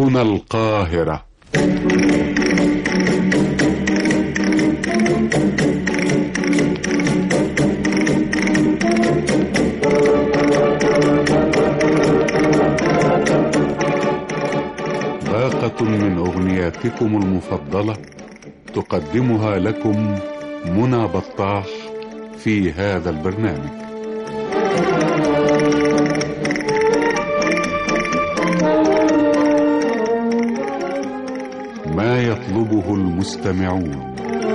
هنا القاهرة باقة من أغنياتكم المفضلة تقدمها لكم منى بطاح في هذا البرنامج ما يطلبه المستمعون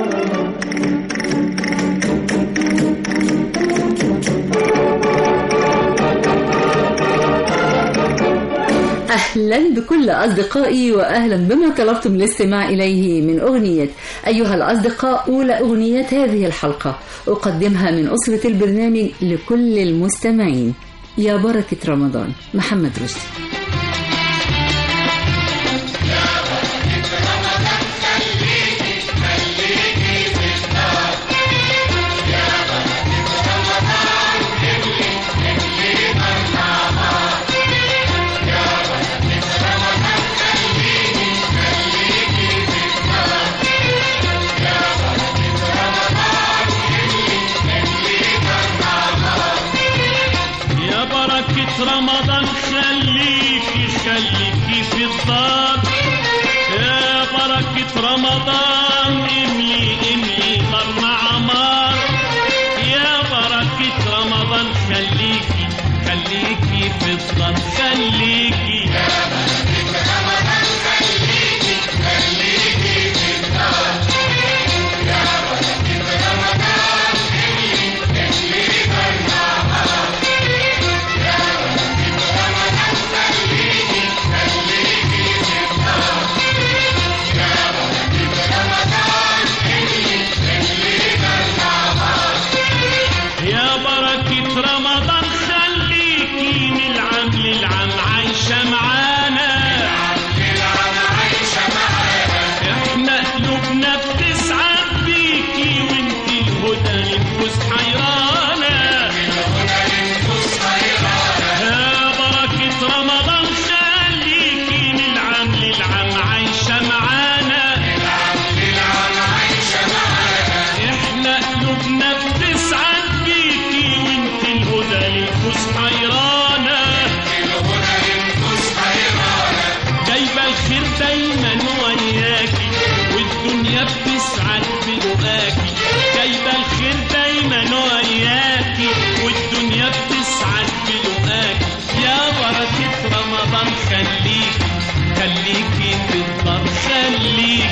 أهلا بكل أصدقائي وأهلا بما طلبتم الاستماع إليه من أغنية أيها الأصدقاء أولى أغنيات هذه الحلقة أقدمها من أسرة البرنامج لكل المستمعين يا بركة رمضان محمد رشدي يا بركة رمضان خليكي خليكي في الدار يا بركة رمضان املي املي غرنا عمار يا بركة رمضان خليكي خليكي في الدار خليكي يا بركة رمضان خليكي نلعب نلعب عايشة معانا احنا قلوبنا بتسعد بيكي وانت الهدى للنفوس حيرانة يا بركة رمضان خليكي نلعب نلعب عايشة معانا احنا قلوبنا بتسعد بيكي وانت الهدى للنفوس حيرانة جايبة الخير دايما وياكي والدنيا بتسعد بلقاكي جايبة الخير دايما وياكي والدنيا بتسعد بلقاكي يا بركة رمضان خليكي خليكي في الدار خليكي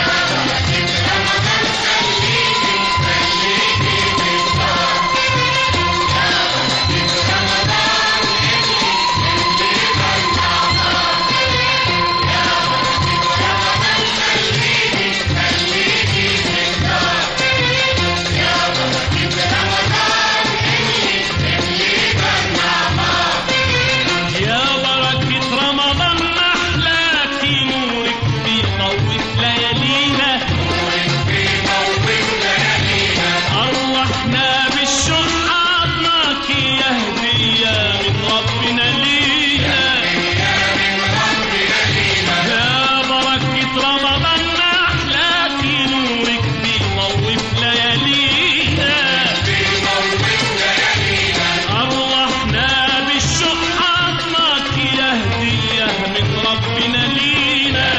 يا بركة رمضان محلاكي نورك بيطوف ليالينا أرواحنا بالشوق عطناكي يا هدية من ربنا لينا يا بركة رمضان محلاكي نورك بيطوف ليالينا أرواحنا بالشوق عطناك يا هدية من ربنا لينا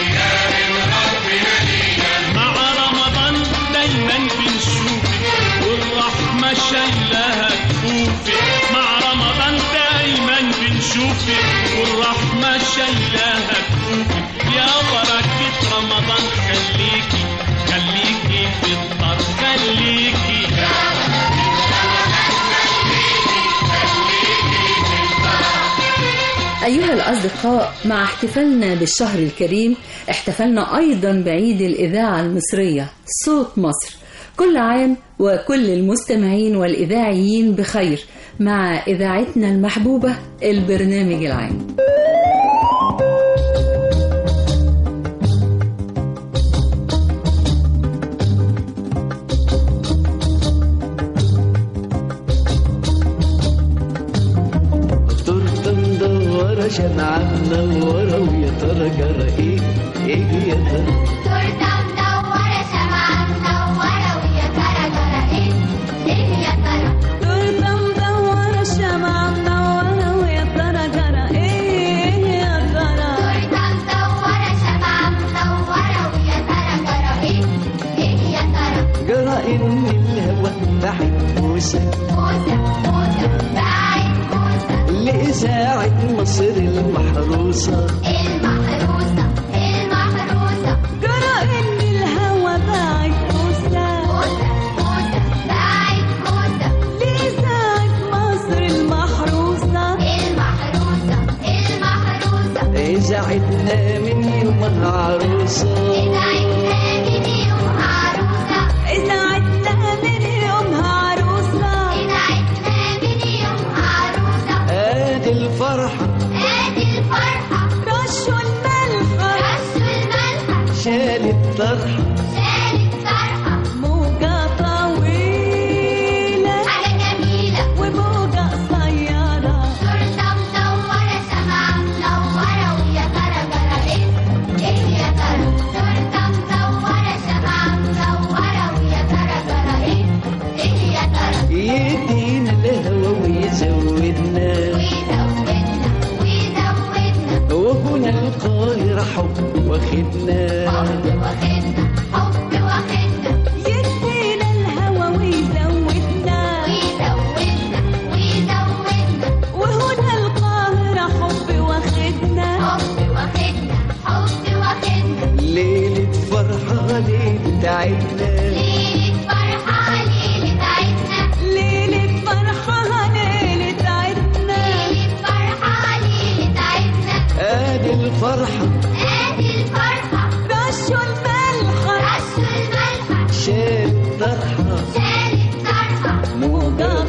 مع رمضان دايما بنشوفك والرحمة شايلها كفوفك مع رمضان دايما بنشوفك والرحمة شايلها كفوفك يا بركة رمضان خليكي خليكي في الدار خليكي أيها الأصدقاء مع احتفالنا بالشهر الكريم احتفلنا أيضا بعيد الإذاعة المصرية صوت مصر كل عام وكل المستمعين والإذاعيين بخير مع إذاعتنا المحبوبة البرنامج العام تورته مدورة شمعة منورة ويا ترى ترى جرى ايه ايه يا ترى تورته مدوره شمعه منوره ويا ترى جرى ايه ايه يا ترى تورته مدورة شمعة منورة ويا ترى جرى ايه يا ترى تورته مدوره شمعه منوره ويا ترى جرى ايه ايه يا ترى جرى ان الهوى بعد موسى موسى موسى بعد موسى لإذاعة مصر المحروسة المحروسه المحروسه جرى ان الهوى باعت موسى موسى موسى بعد موسى لإذاعة مصر المحروسة المحروسه المحروسه إذاعتنا من يومها عروسة إذاعتنا من يومها عروسة إذاعتنا من يومها عروسة إذاعتنا من يومها عروسة آدي الفرحة آدي الفرحة رشوا الملحة رشوا الملحة شالت طرحة شالت فرحة موجة طويلة حاجة جميلة وموجة قصيرة تورتة مدورة شمعة منورة ويا ترى جرى إيه إيه يا ترى تورتة مدورة شمعة منورة ويا ترى جرى إيه إيه يا ترى يدينا الهوى ويزودنا ويزودنا ويزودنا وهنا القاهرة حب واخدنا حب واخدنا حب واخدنا يدينا الهوى ويزودنا ويزودنا ويزودنا وهنا القاهرة حب واخدنا حب واخدنا حب واخدنا ليلة فرحة ليلة عيدنا ليلة فرحة ليلة عيدنا ليلة فرحة ليلة عيدنا ليلة فرحة ليلة عيدنا آدي الفرحة آدي الفرحة رشوا الملحة رشوا الملحة شالت طرحة شالت طرحة موجة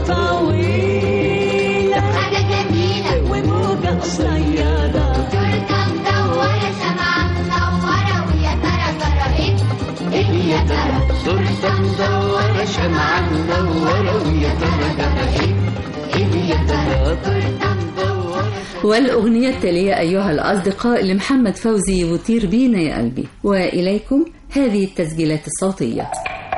طويلة حاجة جميلة وموجة قصيرة تورتة مدورة شمعة منورة ويا ترى جرى إيه إيه يا ترى تورتة مدورة شمعة منورة ويا ترى جرى ايه ايه يا ترى تورتة مدورة والأغنية التالية أيها الأصدقاء لمحمد فوزي وطير بينا يا قلبي وإليكم هذه التسجيلات الصوتية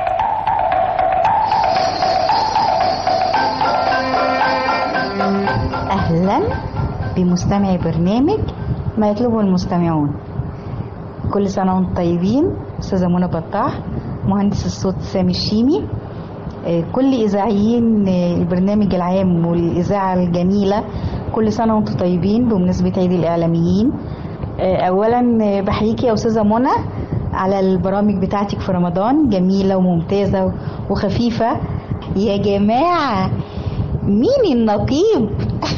أهلا بمستمعي برنامج ما يطلبه المستمعون كل سنة وانتم طيبين أستاذة منى بطاح مهندس الصوت سامي الشيمي آه، كل إذاعيين آه، البرنامج العام والإذاعة الجميلة كل سنة وانتم طيبين بمناسبة عيد الإعلاميين آه، أولا آه، بحييكي يا أستاذة منى على البرامج بتاعتك في رمضان جميلة وممتازة وخفيفة يا جماعة مين النقيب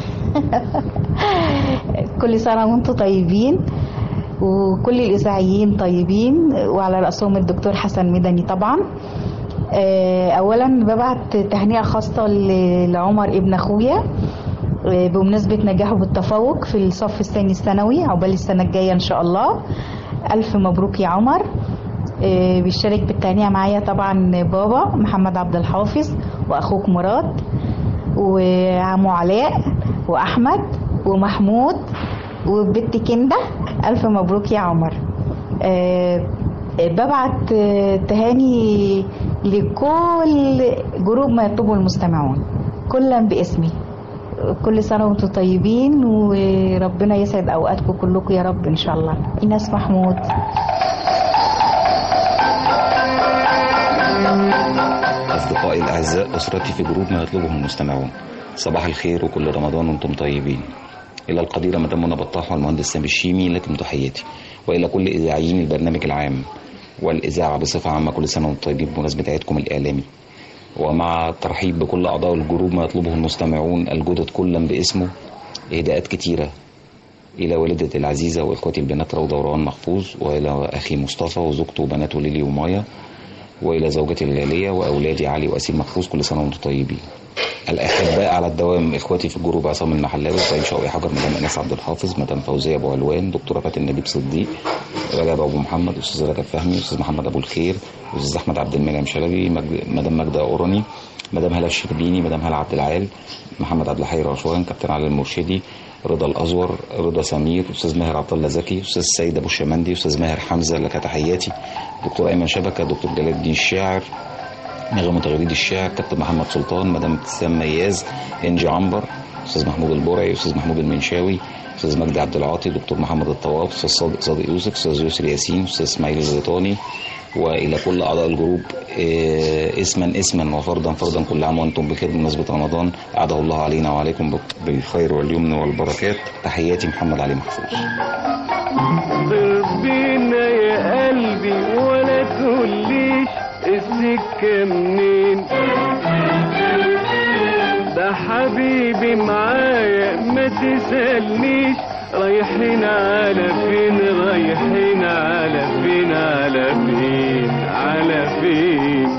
كل سنة وانتم طيبين وكل الإذاعيين طيبين وعلى رأسهم الدكتور حسن مدني طبعا آه، أولا ببعت تهنئة خاصة ل- لعمر ابن أخويا آه، بمناسبة نجاحه بالتفوق في الصف الثاني الثانوي عقبال السنة الجاية إن شاء الله ألف مبروك يا عمر آه، بيشارك بالتهنئة معايا طبعا بابا محمد عبد الحافظ وأخوك مراد وعمو علاء واحمد ومحمود وبنت كنده الف مبروك يا عمر آه، ببعت آه، تهاني لكل جروب ما يطلبه المستمعون كلا باسمي كل سنة وانتم طيبين وربنا يسعد أوقاتكم كلكم يا رب إن شاء الله إيناس محمود أصدقائي الأعزاء أسرتي في جروب ما يطلبه المستمعون صباح الخير وكل رمضان وانتم طيبين إلى القديرة مدام منى بطاح والمهندس سامي الشيمي لكم تحياتي وإلى كل إذاعيين البرنامج العام والإذاعة بصفة عامة كل سنة وانتم طيبين بمناسبة عيدكم الإعلامي ومع الترحيب بكل أعضاء الجروب ما يطلبه المستمعون الجدد كلا باسمه إهداءات كتيرة إلى والدتي العزيزة وإخوتي البنات روضة وروان محفوظ وإلى أخي مصطفى وزوجته وبناته ليلي ومايا وإلى زوجتي الغالية وأولادي علي وأسيم محفوظ كل سنة وأنتم طيبين الأحباء على الدوام إخواتي في الجروب عصام المحلاوي إبراهيم شوقي حجر مدام أنس عبد الحافظ مدام فوزية أبو علوان دكتورة فاتن نجيب صديق رجب أبو محمد أستاذ رجب فهمي أستاذ محمد أبو الخير أستاذ أحمد عبد المنعم شلبي مجد- مدام ماجدة أوراني مدام هلا الشربيني مدام هلا عبد العال محمد عبد الحي رشوان كابتن علي المرشدي رضا الازور رضا سمير استاذ ماهر عبد الله زكي استاذ سيد ابو الشمندي استاذ ماهر حمزه لك تحياتي دكتور ايمن شبكه دكتور جلال الدين الشاعر نغمة تغريد الشعر كابتن محمد سلطان مدام ابتسام مياز انجي عنبر استاذ محمود البرعي استاذ محمود المنشاوي استاذ مجدي عبد العاطي دكتور محمد الطواف استاذ صادق صادق يوسف استاذ يسري ياسين استاذ اسماعيل الغيطاني والى كل اعضاء الجروب آه، اسما اسما وفردا فردا كل عام وانتم بخير بمناسبه رمضان اعاده الله علينا وعليكم بالخير واليمن والبركات تحياتي محمد علي محفوظ طير بينا يا قلبي ولا تقوليش السكة منين ده حبيبي معايا ما تسألنيش رايحين على فين رايحين على فين على فين على فين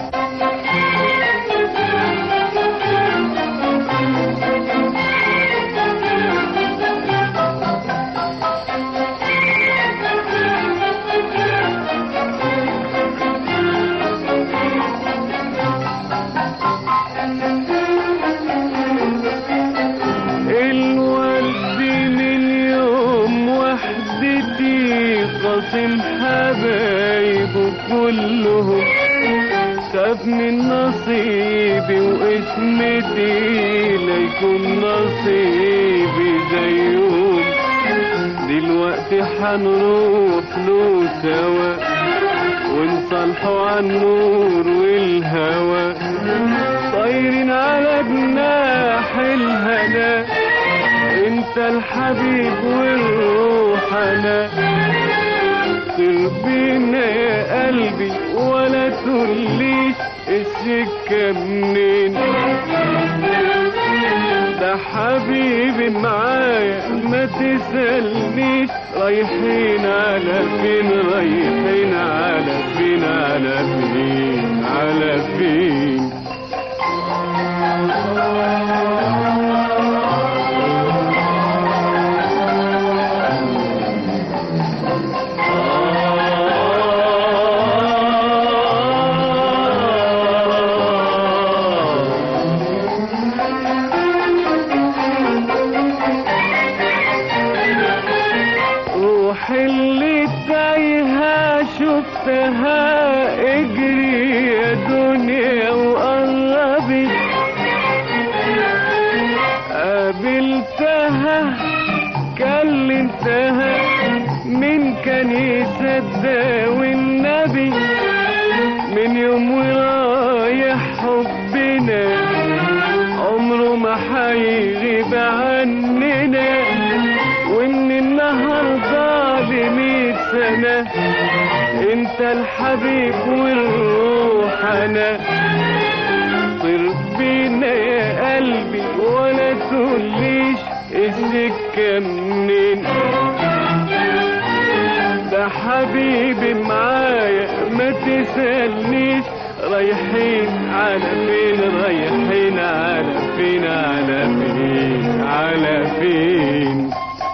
الورد من يوم وحدتي قاسم حبايبه كلهم ساب من نصيبي واسمتي ليكون نصيبي زيهم دلوقتي حنروح له سوا ونصالحوا عن النور والهوى طايرين على جناح الهنا انت الحبيب والروح انا طير بينا يا قلبي ولا تقوليش السكة منين ده حبيبي معايا ما تسألنيش رايحين على فين رايحين على فين على فين على فين روح اللي تايهة شفتها اجري يا دنيا وقربت قابلتها كلمتها من كان يصدق والنبي من يوم ورايح حبنا عمره ما حيغيب عننا وان النهارده لمية سنة انت الحبيب والروح انا طير بينا يا قلبي ولا تقوليش السكة منين ده حبيبي معايا ما تسألنيش رايحين على فين رايحين على فين على فين على فين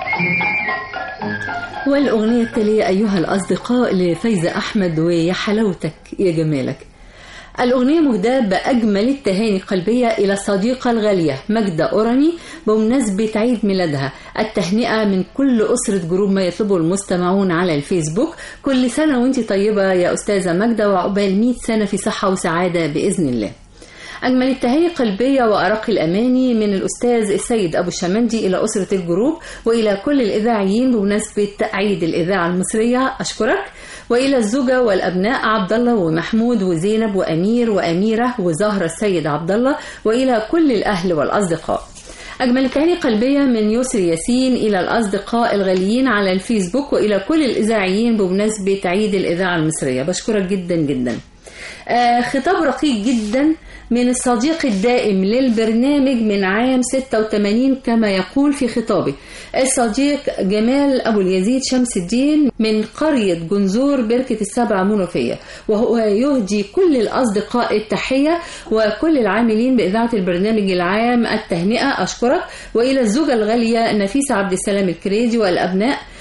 والأغنية التالية أيها الأصدقاء لفايزة أحمد ويا حلاوتك يا جمالك الأغنية مهداة بأجمل التهاني القلبية إلى الصديقة الغالية ماجدة أوراني بمناسبة عيد ميلادها التهنئة من كل أسرة جروب ما يطلبه المستمعون على الفيسبوك كل سنة وانت طيبة يا أستاذة ماجدة وعقبال 100 سنة في صحة وسعادة بإذن الله أجمل التهاني القلبية وأرق الأماني من الأستاذ السيد أبو الشمندي إلى أسرة الجروب وإلى كل الإذاعيين بمناسبة عيد الإذاعة المصرية أشكرك وإلى الزوجة والأبناء عبد الله ومحمود وزينب وأمير وأميرة وزهرة السيد عبد الله وإلى كل الأهل والأصدقاء أجمل التهاني قلبية من يسري ياسين إلى الأصدقاء الغاليين على الفيسبوك وإلى كل الإذاعيين بمناسبة عيد الإذاعة المصرية بشكرك جدا جدا آه خطاب رقيق جدا من الصديق الدائم للبرنامج من عام 86 كما يقول في خطابه الصديق جمال أبو اليزيد شمس الدين من قرية جنزور بركة السبع منوفية وهو يهدي كل الأصدقاء التحية وكل العاملين بإذاعة البرنامج العام التهنئة أشكرك وإلى الزوجة الغالية نفيسة عبد السلام الكريدي والأبناء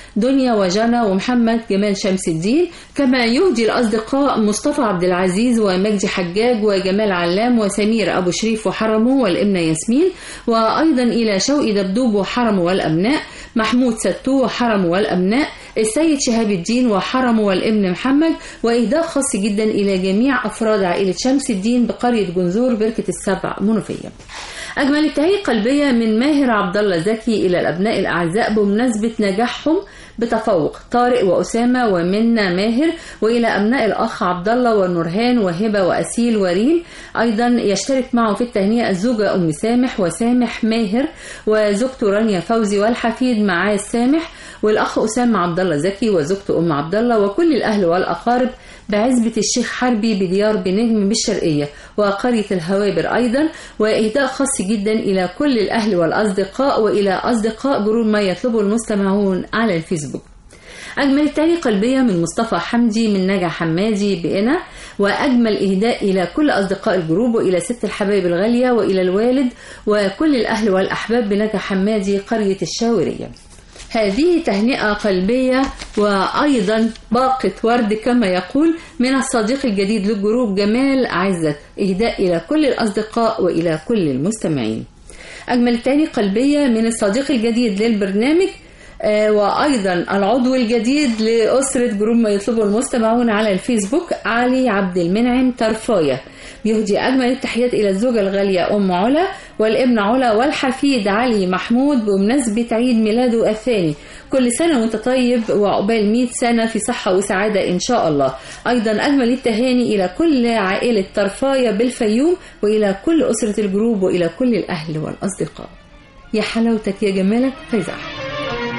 دنيا وجنى ومحمد جمال شمس الدين كما يهدي الأصدقاء مصطفى عبد العزيز ومجدي حجاج وجمال علام وسمير أبو شريف وحرمه والإمنة ياسمين وأيضا إلى شوقي دبدوب وحرمه والأبناء محمود ستو وحرمه والأبناء السيد شهاب الدين وحرمه والابن محمد وإهداء خاص جدا إلى جميع أفراد عائلة شمس الدين بقرية جنزور بركة السبع منوفية أجمل التهيئة القلبية من ماهر عبد الله زكي إلى الأبناء الأعزاء بمناسبة نجاحهم بتفوق طارق وأسامة ومنى ماهر وإلى أبناء الأخ عبد الله ونورهان وهبة وأسيل وريم أيضا يشترك معه في التهنئة الزوجة أم سامح وسامح ماهر وزوجته رانيا فوزي والحفيد معاذ سامح والأخ أسامة عبد الله زكي وزوجته أم عبد الله وكل الأهل والأقارب بعزبة الشيخ حربي بديار بنجم بالشرقية وقرية الهوابر أيضا وإهداء خاص جدا إلى كل الأهل والأصدقاء وإلى أصدقاء جروب ما يطلبه المستمعون على الفيسبوك أجمل التهيئة قلبية من مصطفى حمدي من نجا حمادي بقنا وأجمل إهداء إلى كل أصدقاء الجروب وإلى ست الحبايب الغالية وإلى الوالد وكل الأهل والأحباب بنجا حمادي قرية الشاورية هذه تهنئة قلبية وأيضا باقة ورد كما يقول من الصديق الجديد للجروب جمال عزت إهداء إلى كل الأصدقاء وإلى كل المستمعين أجمل التاني قلبية من الصديق الجديد للبرنامج آه، وأيضا العضو الجديد لأسرة جروب ما يطلبه المستمعون على الفيسبوك علي عبد المنعم طرفاية بيهدي أجمل التحيات إلى الزوجة الغالية أم علا والابن علا والحفيد علي محمود بمناسبة عيد ميلاده الثاني كل سنة وانت طيب وعقبال 100 سنة في صحة وسعادة إن شاء الله أيضا أجمل التهاني إلى كل عائلة طرفاية بالفيوم وإلى كل أسرة الجروب وإلى كل الأهل والأصدقاء يا حلاوتك يا جمالك فايزة أحمد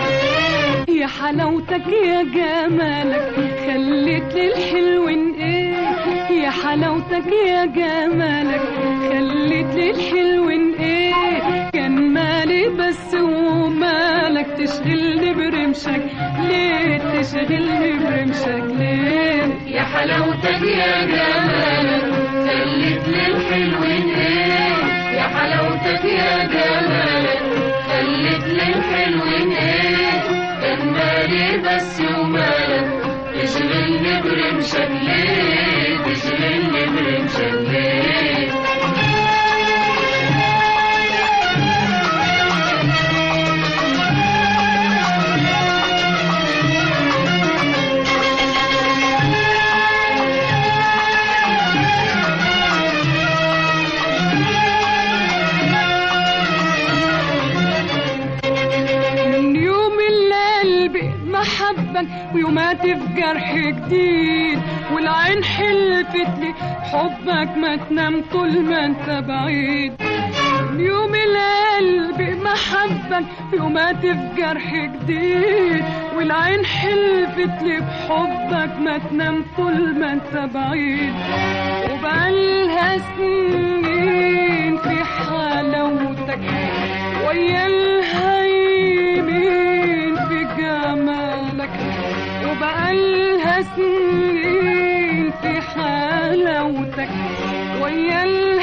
يا حلاوتك يا جمالك خليت للحلوين ايه يا حلاوتك يا جمالك خليت للحلوين ايه كان مالي بس ومالك تشغلني برمشك ليه تشغلني برمشك ليه يا حلاوتك يا جمالك خليت للحلوين ايه يا حلاوتك يا جمالك خليت للحلوين ايه كان مالي بس ومالك تشغلني برمشك ليه تشغلني برمشك ليه من يوم اللي قلبي محبك ويومات في جرح جديد والعين حلفت لي حبك ما تنام طول ما انت بعيد من يوم اللي قلبي محبك ويومات في جرح جديد والعين حلفت لي بحبك ما تنام طول ما انت بعيد وبقالها سنين في حلاوتك ويا الهيمين في جمالك وبقالها سنين في حلاوتك ويا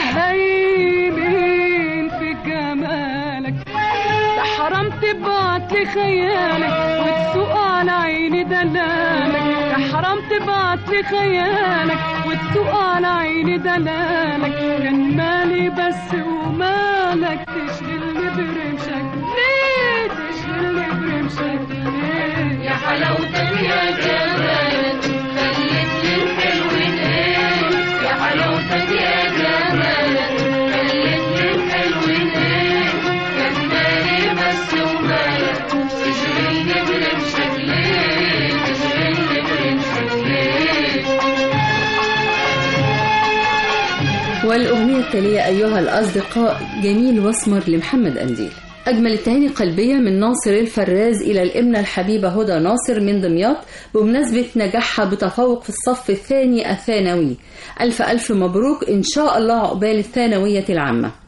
الهيمين في جمالك ده حرام تبعت لي خيالك وتسوق على عيني دلالك ده حرام تبعت لي خيالك وتسوق على عيني دلالك كان مالي بس ومالك تشغلني برمشك ليه تشغلني برمشك ليه يا حلاوتك يا جمالك خليت للحلوين ايه يا حلاوتك يا جمالك خليت للحلوين ايه كان مالي بس ومالك تشغلني برمشك ليه تشغلني برمشك ليه والأغنية التالية أيها الأصدقاء جميل واسمر لمحمد أنديل أجمل التهاني قلبية من ناصر الفراز إلى الإمنة الحبيبة هدى ناصر من دمياط بمناسبة نجاحها بتفوق في الصف الثاني الثانوي ألف ألف مبروك إن شاء الله عقبال الثانوية العامة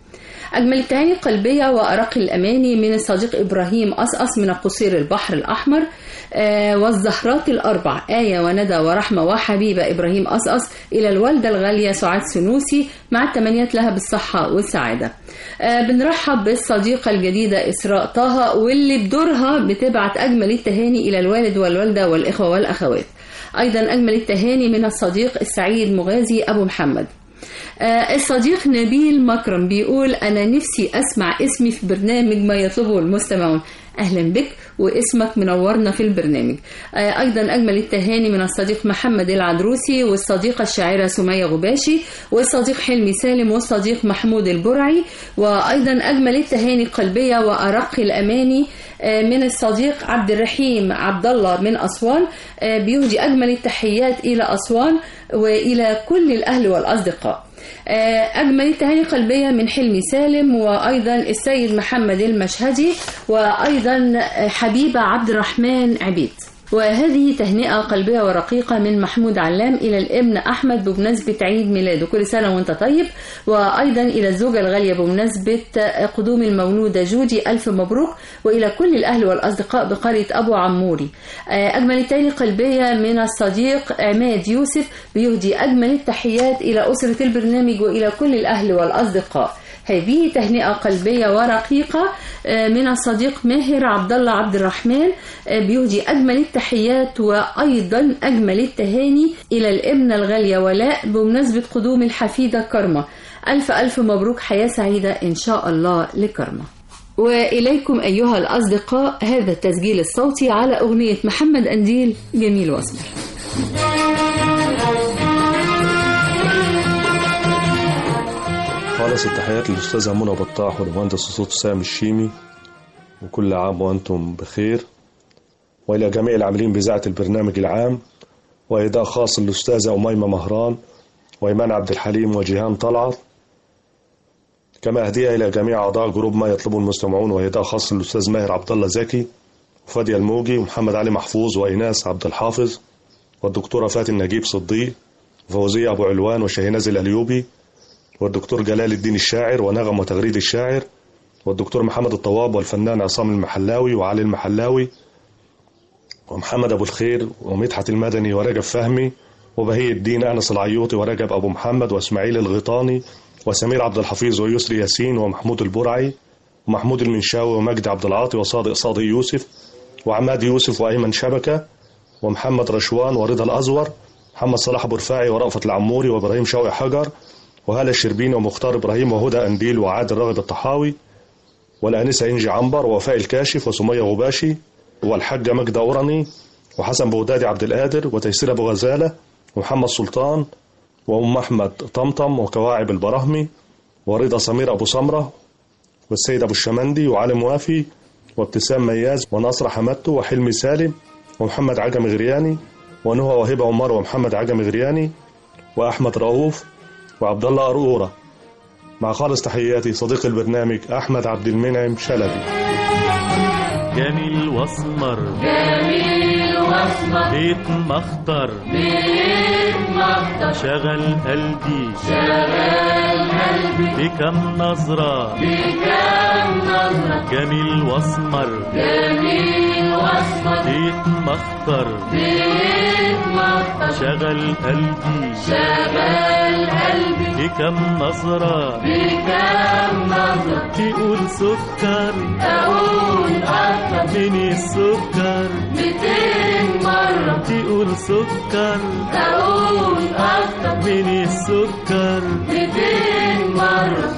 أجمل التهاني القلبية وأرق الأماني من الصديق إبراهيم أصأص من قصير البحر الأحمر آه والزهرات الأربع آية وندى ورحمة وحبيبة إبراهيم أصأص إلى الوالدة الغالية سعاد سنوسي مع التمنيات لها بالصحة والسعادة آه بنرحب بالصديقة الجديدة إسراء طه واللي بدورها بتبعت أجمل التهاني إلى الوالد والوالدة والإخوة والأخوات أيضا أجمل التهاني من الصديق السعيد مغازي أبو محمد آه الصديق نبيل مكرم بيقول أنا نفسي أسمع اسمي في برنامج ما يطلبه المستمعون أهلا بك واسمك منورنا في البرنامج آه أيضا أجمل التهاني من الصديق محمد العدروسي والصديقة الشاعرة سمية غباشي والصديق حلمي سالم والصديق محمود البرعي وأيضا أجمل التهاني القلبية وأرق الأماني آه من الصديق عبد الرحيم عبد الله من أسوان آه بيهدي أجمل التحيات إلى أسوان وإلى كل الأهل والأصدقاء أجمل التهاني قلبية من حلمي سالم وأيضا السيد محمد المشهدي وأيضا حبيبة عبد الرحمن عبيد وهذه تهنئة قلبية ورقيقة من محمود علام إلى الابن أحمد بمناسبة عيد ميلاده كل سنة وانت طيب وأيضا إلى الزوجة الغالية بمناسبة قدوم المولودة جودي ألف مبروك وإلى كل الأهل والأصدقاء بقرية أبو عموري أجمل التهاني قلبية من الصديق عماد يوسف بيهدي أجمل التحيات إلى أسرة البرنامج وإلى كل الأهل والأصدقاء هذه تهنئة قلبية ورقيقة من الصديق ماهر عبد الله عبد الرحمن بيهدي أجمل التحيات وأيضا أجمل التهاني إلى الابنة الغالية ولاء بمناسبة قدوم الحفيدة كرمة ألف ألف مبروك حياة سعيدة إن شاء الله لكرمة وإليكم أيها الأصدقاء هذا التسجيل الصوتي على أغنية محمد أنديل جميل واسمر خالص التحيات للأستاذة منى بطاح والمهندس الصوت سامي الشيمي وكل عام وأنتم بخير وإلى جميع العاملين بإذاعة البرنامج العام وإهداء خاص للأستاذة أميمة مهران وإيمان عبد الحليم وجيهان طلعت كما هدية إلى جميع أعضاء جروب ما يطلبه المستمعون وإهداء خاص للأستاذ ماهر عبد الله زكي وفادي الموجي ومحمد علي محفوظ وإيناس عبد الحافظ والدكتورة فاتن نجيب صديق وفوزية أبو علوان وشاهناز الأليوبي والدكتور جلال الدين الشاعر ونغم وتغريد الشاعر والدكتور محمد الطواب والفنان عصام المحلاوي وعلي المحلاوي ومحمد أبو الخير ومدحت المدني ورجب فهمي وبهي الدين أنس العيوطي ورجب أبو محمد وإسماعيل الغيطاني وسمير عبد الحفيظ ويسري ياسين ومحمود البرعي ومحمود المنشاوي ومجدي عبد العاطي وصادق صادق يوسف وعماد يوسف وأيمن شبكة ومحمد رشوان ورضا الأزور محمد صلاح أبو رفاعي ورأفت العموري وإبراهيم شوقي حجر وهالة الشربيني ومختار إبراهيم وهدى أنديل وعادل راغب الطحاوي والآنسة إنجي عنبر ووفاء الكاشف وسمية غباشي والحاجة مجدة أورني وحسن بغدادي عبد القادر وتيسير أبو غزالة ومحمد سلطان وأم أحمد طمطم وكواعب البرهمي ورضا سمير أبو سمرة والسيد أبو الشمندي وعلي موافي وابتسام مياز ونصر حمدته وحلمي سالم ومحمد عجم غرياني ونهى وهبة عمر ومحمد عجم غرياني وأحمد رؤوف وعبد الله قرقورة مع خالص تحياتي صديق البرنامج أحمد عبد المنعم شلبي جميل واسمر جميل واسمر بيت مخطر بيت مخطر شغل قلبي شغل قلبي بكم نظرة بكم نظرة جميل واسمر جميل واسمر بيت مخطر بيت مخطر شغل قلبي شغل قلبي بكم نظرة بكم نظرة تقول سكر أقول أكتر من السكر ميتين مرة تقول سكر أقول أكتر من السكر ميتين مرة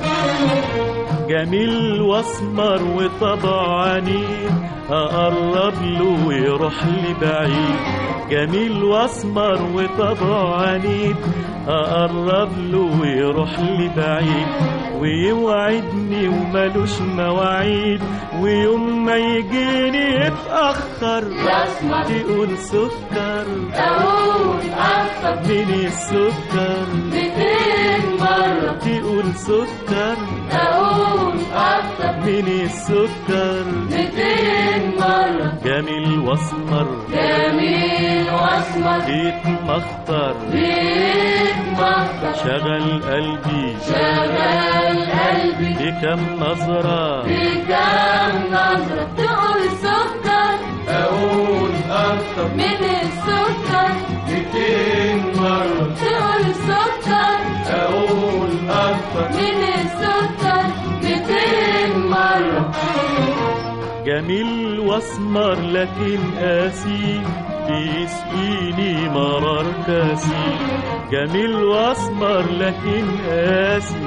جميل واسمر وطبع عنيد اقرب له ويروح لي بعيد جميل واسمر وطبع عنيد اقرب له ويروح لي بعيد ويوعدني وملوش مواعيد ويوم ما يجيني يتأخر يسمر تقول سكر أقول أكتر من السكر ميتين مرة تقول سكر أقول أكتر من السكر ميتين مرة جميل واسمر جميل واسمر أسمر يتمخطر يتمخطر شغل قلبي شغل قلبي بكم نظرة بكم نظرة تقول سكر أقول أكتر من السكر ميتين مرة تقول سكر أقول أكتر من السكر ميتين مرة جميل واسمر لكن قاسي بيسقيني مرار كاسي جميل واسمر لكن قاسي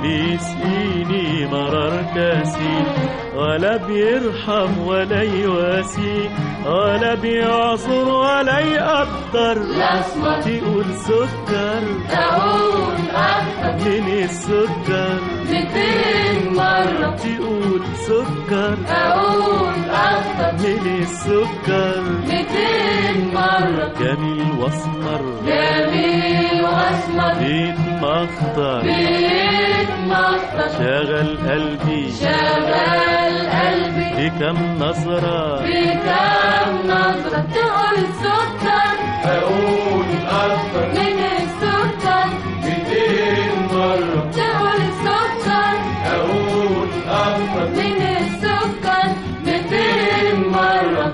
بيسقيني مرار كاسي ولا بيرحم ولا يواسي ولا بيعصر ولا يقدر الأسمر تقول سكر أقول أكتر من السكر ميتين مرة تقول سكر أقول أكتر من السكر ميتين مرة جميل واسمر جميل وأسمر بيتمخطر بيتمخطر شغل قلبي شغل قلبي بكم نظرة بكم نظرة تقول سكر أقول أكتر من السكر ميتين مرة تقول سكر أقول أكتر من السكر ميتين مرة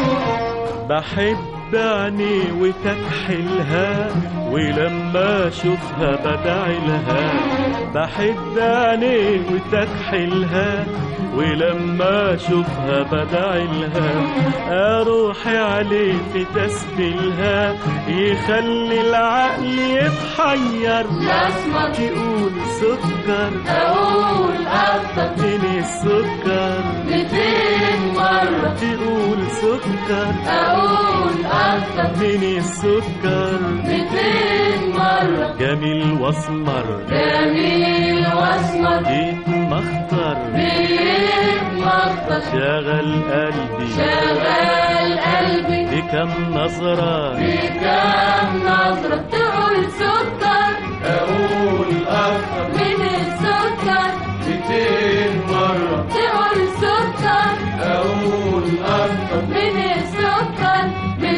بحب عيني وتكحلها ولما اشوفها بدعي لها بحب عيني وتكحلها ولما اشوفها بدعي لها اروحي عليه في تسبيلها يخلي العقل يتحير الأسمر تقول سكر أقول أكتر من السكر ميتين مرة تقول سكر أقول أكتر من السكر ميتين مرة جميل واسمر جميل وأسمر يتمخطر بيتمخطر شغل قلبي شغل قلبي بكم نظرة بكم نظرة تقول سكر أقول أكتر من السكر ميتين مرة تقول سكر أقول أكتر من السكر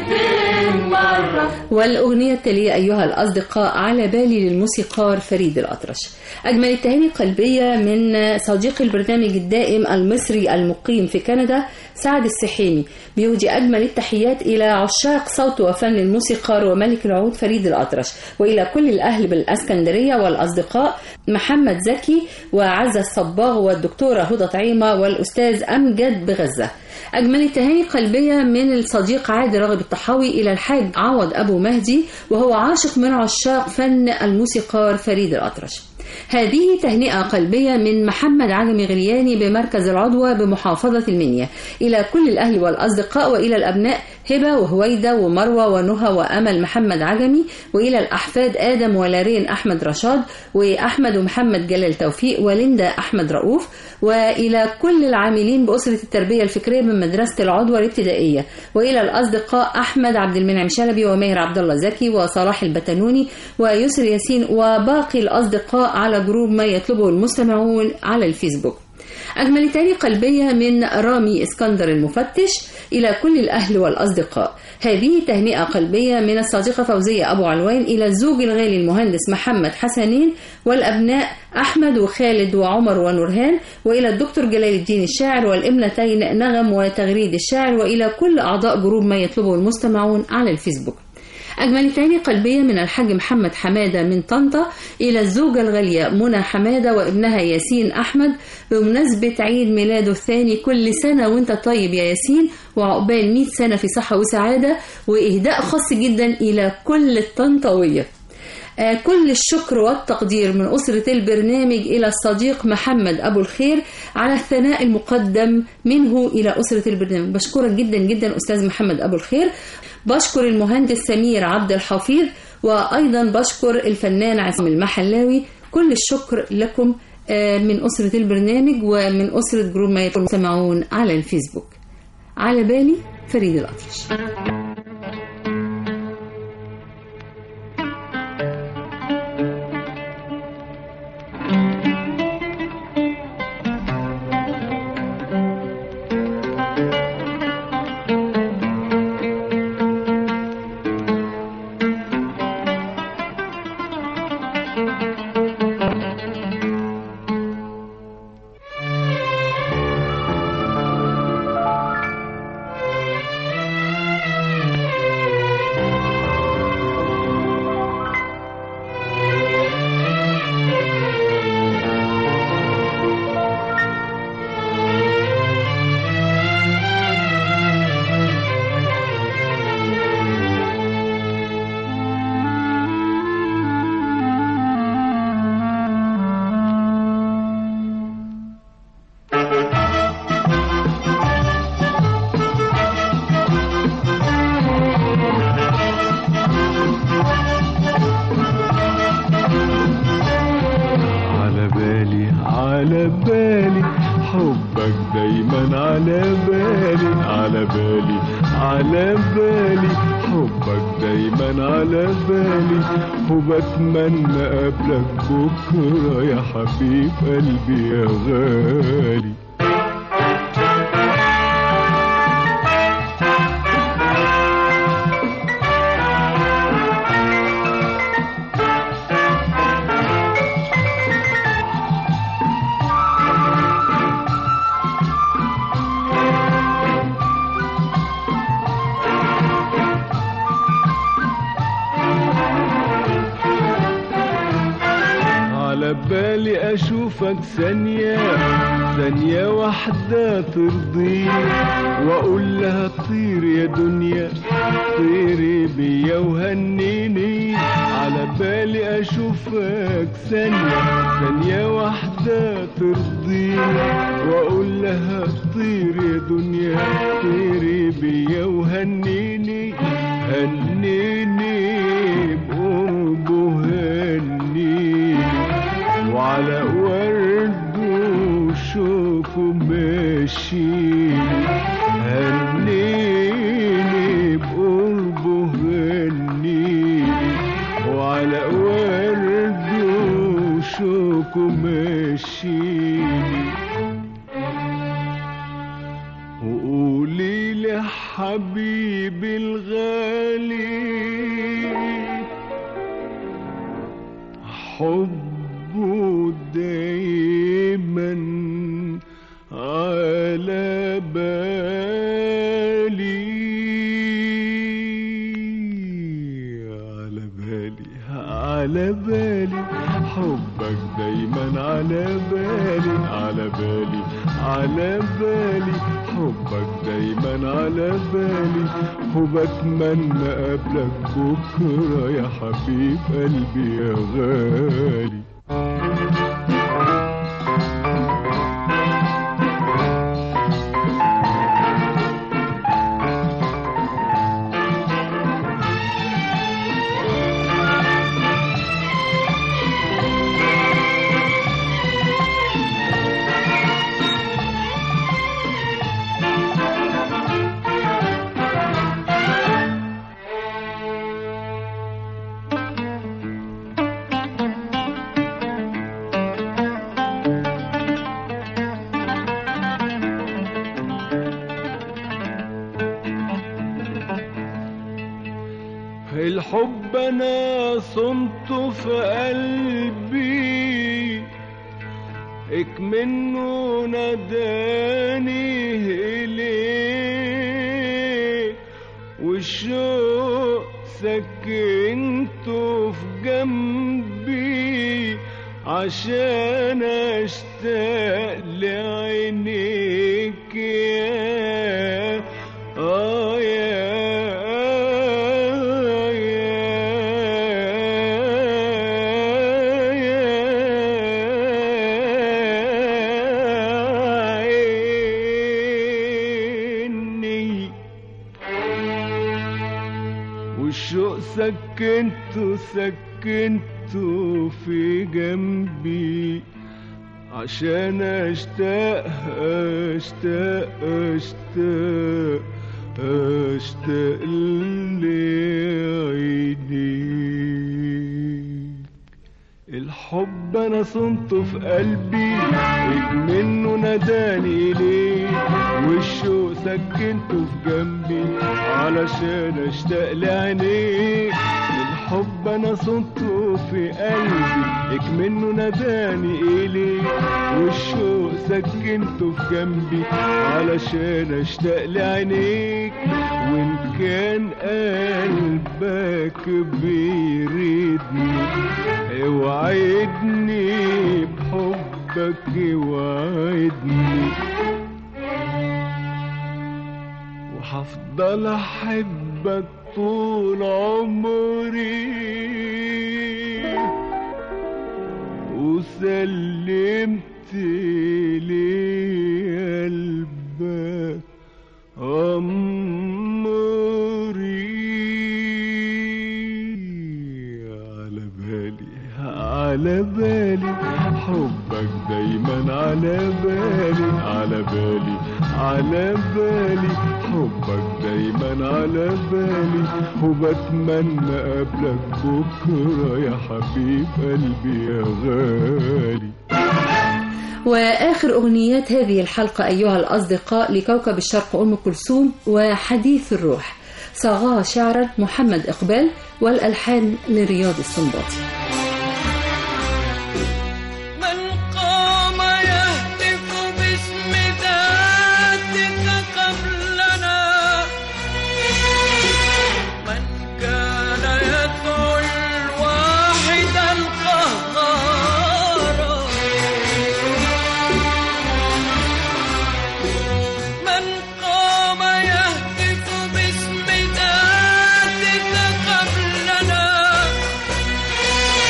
ميتين مرة والأغنية التالية أيها الأصدقاء على بالي للموسيقار فريد الأطرش أجمل التهاني قلبية من صديق البرنامج الدائم المصري المقيم في كندا سعد السحيمي بيهدي أجمل التحيات إلى عشاق صوت وفن الموسيقار وملك العود فريد الأطرش وإلى كل الأهل بالأسكندرية والأصدقاء محمد زكي وعزة الصباغ والدكتورة هدى طعيمة والأستاذ أمجد بغزة أجمل التهاني قلبية من الصديق عادل راغب الطحاوي إلى الحاج عوض أبو مهدي وهو عاشق من عشاق فن الموسيقار فريد الأطرش هذه تهنئة قلبية من محمد عجمي غرياني بمركز العضوة بمحافظة المنيا إلى كل الأهل والأصدقاء وإلى الأبناء هبة وهويدة ومروة ونهى وأمل محمد عجمي وإلى الأحفاد آدم ولارين أحمد رشاد وأحمد ومحمد جلال توفيق وليندا أحمد رؤوف وإلى كل العاملين بأسرة التربية الفكرية من مدرسة العضوة الابتدائية وإلى الأصدقاء أحمد عبد المنعم شلبي وماهر عبد الله زكي وصلاح البتنوني ويسر ياسين وباقي الأصدقاء على جروب ما يطلبه المستمعون على الفيسبوك أجمل تاني قلبية من رامي اسكندر المفتش إلى كل الأهل والأصدقاء هذه تهنئة قلبية من الصديقة فوزية أبو علوان إلى الزوج الغالي المهندس محمد حسنين والأبناء أحمد وخالد وعمر ونورهان وإلى الدكتور جلال الدين الشاعر والابنتين نغم وتغريد الشاعر وإلى كل أعضاء جروب ما يطلبه المستمعون على الفيسبوك أجمل تاني قلبية من الحاج محمد حمادة من طنطا إلى الزوجة الغالية منى حمادة وابنها ياسين أحمد بمناسبة عيد ميلاده الثاني كل سنة وانت طيب يا ياسين وعقبال 100 سنة في صحة وسعادة وإهداء خاص جدا إلى كل الطنطاوية آه، كل الشكر والتقدير من أسرة البرنامج إلى الصديق محمد أبو الخير على الثناء المقدم منه إلى أسرة البرنامج بشكرك جدا جدا أستاذ محمد أبو الخير بشكر المهندس سمير عبد الحفيظ وأيضا بشكر الفنان عصام المحلاوي كل الشكر لكم آه، من أسرة البرنامج ومن أسرة جروب ما يسمعون على الفيسبوك على بالي فريد الأطرش على بالي حبك دايما على بالي على بالي على بالي حبك دايما على بالي وبتمنى قبلك بكرة يا حبيب قلبي يا غالي على بالي اشوفك ثانية ثانية واحدة ترضيني واقول لها طير يا دنيا طيري بيا وهنيني على بالي اشوفك ثانية ثانية واحدة ترضيني واقول لها طير يا دنيا طيري بيا وهنيني هنيني بقربه هنيني وعلى ورد وشوك ماشيني هنيني بقربه هنيني وعلى ورد وشوك ماشيني وقولي لي حبيبي الغالي حبه دايما على بالي على بالي على بالي حبك دايما على بالي على بالي على بالي حبك دايما على بالي وبتمنى قبلك بكرة يا حبيب قلبي يا غالي الحب انا صمته في قلبي اك منه ناداني اليه والشوق سكنته في جنبي عشان اشتاق لعينيك يا آه يا عيني والشوق سكنته سكنته في جنبي عشان اشتاق اشتاق اشتاق اشتاق لعينيك الحب انا صنته في قلبي إيد منه ناداني اليه والشوق سكنته في جنبي علشان اشتاق لعينيك الحب انا صنته في قلبي إيك منه ناداني اليه والشوق سكنته في جنبي علشان اشتاق لعينيك وان كان قلبك بيريدني اوعدني بحبك اوعدني وهفضل احبك طول عمري وسلمت لي قلبك أمري على بالي على بالي حبك دايما دايما على بالي على بالي على بالي حبك دايما على بالي وبتمنى قبلك بكرة يا حبيب قلبي يا غالي وآخر أغنيات هذه الحلقة أيها الأصدقاء لكوكب الشرق أم كلثوم وحديث الروح صاغها شعرا محمد إقبال والألحان لرياض السنباطي من قام يهتف باسم ذاتك قبلنا من كان يدعو الواحد القهار من قام يهتف باسم ذاتك قبلنا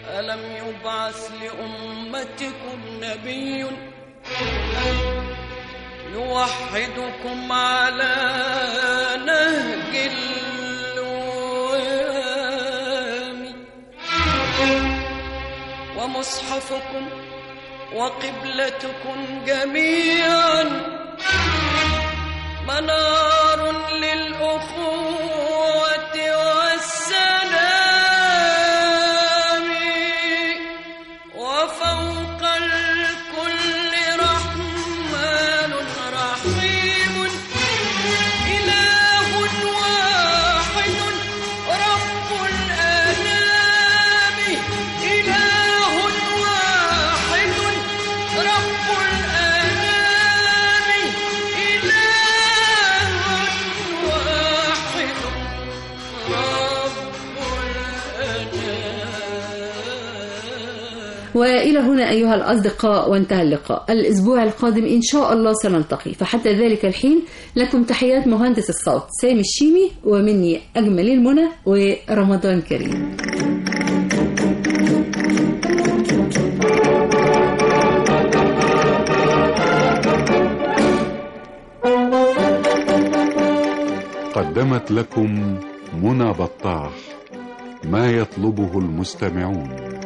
ألم يبعث لأمتكم نبي يوحدكم على نهج الوام ومصحفكم وقبلتكم جميعا منار للأخوة والسلام وفوق الكل رحمن رحيم إله واحد رب الأنام إله واحد رب الأنام إله واحد وإلى هنا أيها الأصدقاء وانتهى اللقاء الأسبوع القادم إن شاء الله سنلتقي فحتى ذلك الحين لكم تحيات مهندس الصوت سامي الشيمي ومني أجمل المنى ورمضان كريم قدمت لكم منى بطاح ما يطلبه المستمعون